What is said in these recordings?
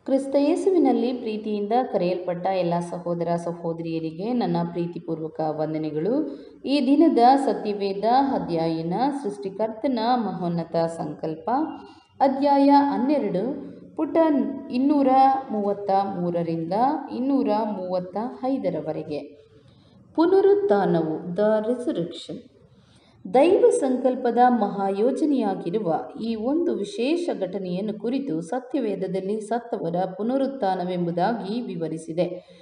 ಕ್ರಿಸ್ತ ಯೇಸುವಿನಲ್ಲಿ ಪ್ರೀತಿಯಿಂದ ಕರೆಯಲ್ಪಟ್ಟ ಎಲ್ಲ ಸಹೋದರ ಸಹೋದರಿಯರಿಗೆ ನನ್ನ ಪ್ರೀತಿಪೂರ್ವಕ ವಂದನೆಗಳು ಈ ದಿನದ ಸತ್ಯವೇದ ಅಧ್ಯಯನ ಸೃಷ್ಟಿಕರ್ತನ ಮಹೋನ್ನತ ಸಂಕಲ್ಪ ಅಧ್ಯಾಯ ಹನ್ನೆರಡು ಪುಟ ಇನ್ನೂರ ಮೂವತ್ತ ಮೂರರಿಂದ ಇನ್ನೂರ ಮೂವತ್ತ ಐದರವರೆಗೆ ಪುನರುತ್ಥಾನವು ದ ರಿಸರೆಕ್ಷನ್ ದೈವ ಸಂಕಲ್ಪದ ಮಹಾಯೋಜನೆಯಾಗಿರುವ ಈ ಒಂದು ವಿಶೇಷ ಘಟನೆಯನ್ನು ಕುರಿತು ಸತ್ಯವೇದದಲ್ಲಿ ಸತ್ತವರ ಪುನರುತ್ಥಾನವೆಂಬುದಾಗಿ ವಿವರಿಸಿದೆ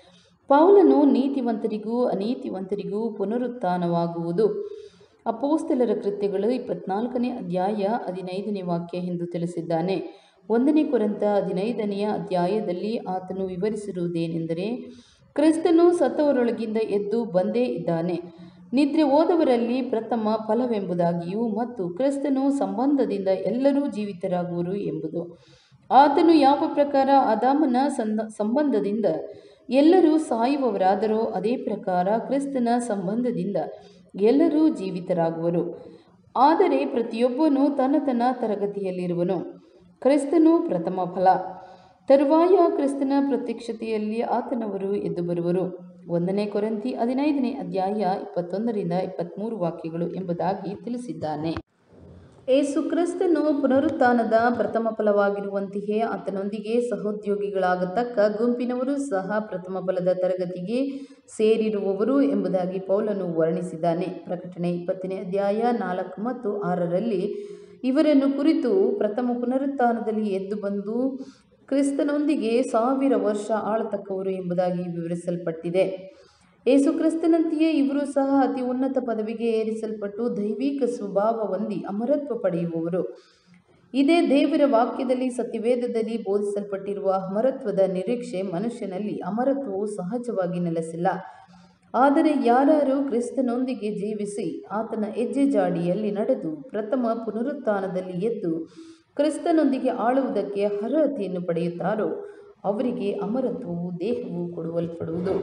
ಪೌಲನು ನೀತಿವಂತರಿಗೂ ಅನೀತಿವಂತರಿಗೂ ಪುನರುತ್ಥಾನವಾಗುವುದು ಅಪೋಸ್ತಲರ ಕೃತ್ಯಗಳು ಇಪ್ಪತ್ನಾಲ್ಕನೇ ಅಧ್ಯಾಯ ಹದಿನೈದನೇ ವಾಕ್ಯ ಎಂದು ತಿಳಿಸಿದ್ದಾನೆ ಒಂದನೇ ಕೊರಂತ ಹದಿನೈದನೆಯ ಅಧ್ಯಾಯದಲ್ಲಿ ಆತನು ವಿವರಿಸಿರುವುದೇನೆಂದರೆ ಕ್ರಿಸ್ತನು ಸತ್ತವರೊಳಗಿಂದ ಎದ್ದು ಬಂದೇ ಇದ್ದಾನೆ ನಿದ್ರೆ ಹೋದವರಲ್ಲಿ ಪ್ರಥಮ ಫಲವೆಂಬುದಾಗಿಯೂ ಮತ್ತು ಕ್ರಿಸ್ತನು ಸಂಬಂಧದಿಂದ ಎಲ್ಲರೂ ಜೀವಿತರಾಗುವರು ಎಂಬುದು ಆತನು ಯಾವ ಪ್ರಕಾರ ಅದಾಮನ ಸಂದ ಸಂಬಂಧದಿಂದ ಎಲ್ಲರೂ ಸಾಯುವವರಾದರೋ ಅದೇ ಪ್ರಕಾರ ಕ್ರಿಸ್ತನ ಸಂಬಂಧದಿಂದ ಎಲ್ಲರೂ ಜೀವಿತರಾಗುವರು ಆದರೆ ಪ್ರತಿಯೊಬ್ಬನು ತನ್ನ ತನ್ನ ತರಗತಿಯಲ್ಲಿರುವನು ಕ್ರಿಸ್ತನು ಪ್ರಥಮ ಫಲ ತರುವಾಯ ಕ್ರಿಸ್ತನ ಪ್ರತ್ಯಕ್ಷತೆಯಲ್ಲಿ ಆತನವರು ಎದ್ದು ಬರುವರು ಒಂದನೇ ಕೊರಂತಿ ಹದಿನೈದನೇ ಅಧ್ಯಾಯ ಇಪ್ಪತ್ತೊಂದರಿಂದ ಇಪ್ಪತ್ತ್ಮೂರು ವಾಕ್ಯಗಳು ಎಂಬುದಾಗಿ ತಿಳಿಸಿದ್ದಾನೆ ಏಸು ಕ್ರಿಸ್ತನು ಪುನರುತ್ಥಾನದ ಪ್ರಥಮ ಫಲವಾಗಿರುವಂತೆಯೇ ಆತನೊಂದಿಗೆ ಸಹೋದ್ಯೋಗಿಗಳಾಗತಕ್ಕ ಗುಂಪಿನವರು ಸಹ ಪ್ರಥಮ ಫಲದ ತರಗತಿಗೆ ಸೇರಿರುವವರು ಎಂಬುದಾಗಿ ಪೌಲನು ವರ್ಣಿಸಿದ್ದಾನೆ ಪ್ರಕಟಣೆ ಇಪ್ಪತ್ತನೇ ಅಧ್ಯಾಯ ನಾಲ್ಕು ಮತ್ತು ಆರರಲ್ಲಿ ಇವರನ್ನು ಕುರಿತು ಪ್ರಥಮ ಪುನರುತ್ಥಾನದಲ್ಲಿ ಎದ್ದು ಬಂದು ಕ್ರಿಸ್ತನೊಂದಿಗೆ ಸಾವಿರ ವರ್ಷ ಆಳತಕ್ಕವರು ಎಂಬುದಾಗಿ ವಿವರಿಸಲ್ಪಟ್ಟಿದೆ ಏಸು ಕ್ರಿಸ್ತನಂತೆಯೇ ಇವರು ಸಹ ಅತಿ ಉನ್ನತ ಪದವಿಗೆ ಏರಿಸಲ್ಪಟ್ಟು ದೈವಿಕ ಸ್ವಭಾವ ಹೊಂದಿ ಅಮರತ್ವ ಪಡೆಯುವವರು ಇದೇ ದೇವರ ವಾಕ್ಯದಲ್ಲಿ ಸತ್ಯವೇದದಲ್ಲಿ ಬೋಧಿಸಲ್ಪಟ್ಟಿರುವ ಅಮರತ್ವದ ನಿರೀಕ್ಷೆ ಮನುಷ್ಯನಲ್ಲಿ ಅಮರತ್ವವು ಸಹಜವಾಗಿ ನೆಲೆಸಿಲ್ಲ ಆದರೆ ಯಾರು ಕ್ರಿಸ್ತನೊಂದಿಗೆ ಜೀವಿಸಿ ಆತನ ಹೆಜ್ಜೆ ಜಾಡಿಯಲ್ಲಿ ನಡೆದು ಪ್ರಥಮ ಪುನರುತ್ಥಾನದಲ್ಲಿ ಎದ್ದು ಕ್ರಿಸ್ತನೊಂದಿಗೆ ಆಳುವುದಕ್ಕೆ ಅರ್ಹತೆಯನ್ನು ಪಡೆಯುತ್ತಾರೋ ಅವರಿಗೆ ಅಮರತ್ವವು ದೇಹವು ಕೊಡುವಲ್ಪಡುವುದು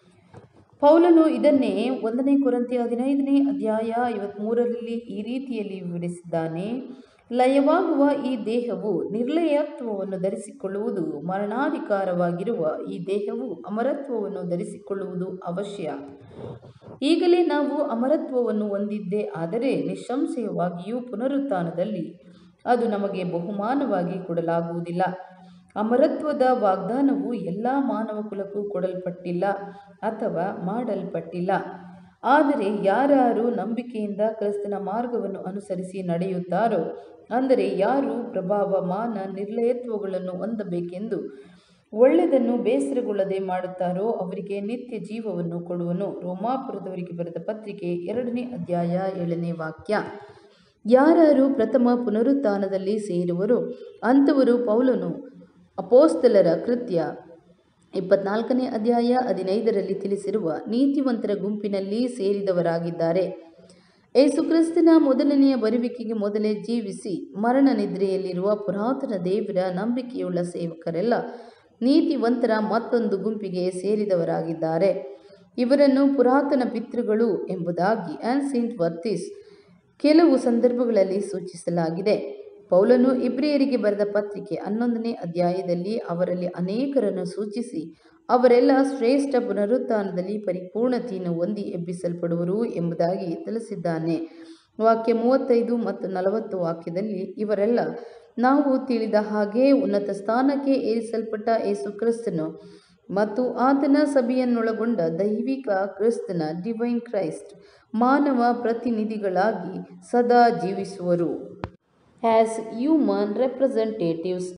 ಪೌಲನು ಇದನ್ನೇ ಒಂದನೇ ಕೊರಂತಿ ಹದಿನೈದನೇ ಅಧ್ಯಾಯ ಐವತ್ಮೂರರಲ್ಲಿ ಈ ರೀತಿಯಲ್ಲಿ ವಿವರಿಸಿದ್ದಾನೆ ಲಯವಾಗುವ ಈ ದೇಹವು ನಿರ್ಲಯತ್ವವನ್ನು ಧರಿಸಿಕೊಳ್ಳುವುದು ಮರಣಾಧಿಕಾರವಾಗಿರುವ ಈ ದೇಹವು ಅಮರತ್ವವನ್ನು ಧರಿಸಿಕೊಳ್ಳುವುದು ಅವಶ್ಯ ಈಗಲೇ ನಾವು ಅಮರತ್ವವನ್ನು ಹೊಂದಿದ್ದೇ ಆದರೆ ನಿಸ್ಸಂಶಯವಾಗಿಯೂ ಪುನರುತ್ಥಾನದಲ್ಲಿ ಅದು ನಮಗೆ ಬಹುಮಾನವಾಗಿ ಕೊಡಲಾಗುವುದಿಲ್ಲ ಅಮರತ್ವದ ವಾಗ್ದಾನವು ಎಲ್ಲ ಮಾನವ ಕುಲಕ್ಕೂ ಕೊಡಲ್ಪಟ್ಟಿಲ್ಲ ಅಥವಾ ಮಾಡಲ್ಪಟ್ಟಿಲ್ಲ ಆದರೆ ಯಾರು ನಂಬಿಕೆಯಿಂದ ಕ್ರಿಸ್ತನ ಮಾರ್ಗವನ್ನು ಅನುಸರಿಸಿ ನಡೆಯುತ್ತಾರೋ ಅಂದರೆ ಯಾರು ಪ್ರಭಾವ ಮಾನ ನಿರ್ಲಯತ್ವಗಳನ್ನು ಹೊಂದಬೇಕೆಂದು ಒಳ್ಳೆಯದನ್ನು ಬೇಸರಗೊಳ್ಳದೆ ಮಾಡುತ್ತಾರೋ ಅವರಿಗೆ ನಿತ್ಯ ಜೀವವನ್ನು ಕೊಡುವನು ರೋಮಾಪುರದವರಿಗೆ ಬರೆದ ಪತ್ರಿಕೆ ಎರಡನೇ ಅಧ್ಯಾಯ ಏಳನೇ ವಾಕ್ಯ ಯಾರು ಪ್ರಥಮ ಪುನರುತ್ಥಾನದಲ್ಲಿ ಸೇರುವರೋ ಅಂಥವರು ಪೌಲನು ಅಪೋಸ್ತಲರ ಕೃತ್ಯ ಇಪ್ಪತ್ನಾಲ್ಕನೇ ಅಧ್ಯಾಯ ಹದಿನೈದರಲ್ಲಿ ತಿಳಿಸಿರುವ ನೀತಿವಂತರ ಗುಂಪಿನಲ್ಲಿ ಸೇರಿದವರಾಗಿದ್ದಾರೆ ಏಸುಕ್ರಿಸ್ತನ ಮೊದಲನೆಯ ಬರುವಿಕೆಗೆ ಮೊದಲೇ ಜೀವಿಸಿ ಮರಣ ನಿದ್ರೆಯಲ್ಲಿರುವ ಪುರಾತನ ದೇವರ ನಂಬಿಕೆಯುಳ್ಳ ಸೇವಕರೆಲ್ಲ ನೀತಿವಂತರ ಮತ್ತೊಂದು ಗುಂಪಿಗೆ ಸೇರಿದವರಾಗಿದ್ದಾರೆ ಇವರನ್ನು ಪುರಾತನ ಪಿತೃಗಳು ಎಂಬುದಾಗಿ ಆನ್ಸೆಂಟ್ ವರ್ತಿಸ್ ಕೆಲವು ಸಂದರ್ಭಗಳಲ್ಲಿ ಸೂಚಿಸಲಾಗಿದೆ ಪೌಲನು ಇಬ್ರಿಯರಿಗೆ ಬರೆದ ಪತ್ರಿಕೆ ಹನ್ನೊಂದನೇ ಅಧ್ಯಾಯದಲ್ಲಿ ಅವರಲ್ಲಿ ಅನೇಕರನ್ನು ಸೂಚಿಸಿ ಅವರೆಲ್ಲ ಶ್ರೇಷ್ಠ ಪುನರುತ್ಥಾನದಲ್ಲಿ ಪರಿಪೂರ್ಣತೆಯನ್ನು ಹೊಂದಿ ಎಬ್ಬಿಸಲ್ಪಡುವರು ಎಂಬುದಾಗಿ ತಿಳಿಸಿದ್ದಾನೆ ವಾಕ್ಯ ಮೂವತ್ತೈದು ಮತ್ತು ನಲವತ್ತು ವಾಕ್ಯದಲ್ಲಿ ಇವರೆಲ್ಲ ನಾವು ತಿಳಿದ ಹಾಗೆ ಉನ್ನತ ಸ್ಥಾನಕ್ಕೆ ಏರಿಸಲ್ಪಟ್ಟ ಯೇಸು ಕ್ರಿಸ್ತನು ಮತ್ತು ಆತನ ಸಭೆಯನ್ನೊಳಗೊಂಡ ದೈವಿಕ ಕ್ರಿಸ್ತನ ಡಿವೈನ್ ಕ್ರೈಸ್ಟ್ ಮಾನವ ಪ್ರತಿನಿಧಿಗಳಾಗಿ ಸದಾ ಜೀವಿಸುವರು ಆ್ಯಸ್ ಹ್ಯೂಮನ್ ರೆಪ್ರೆಸೆಂಟೇಟಿವ್ಸ್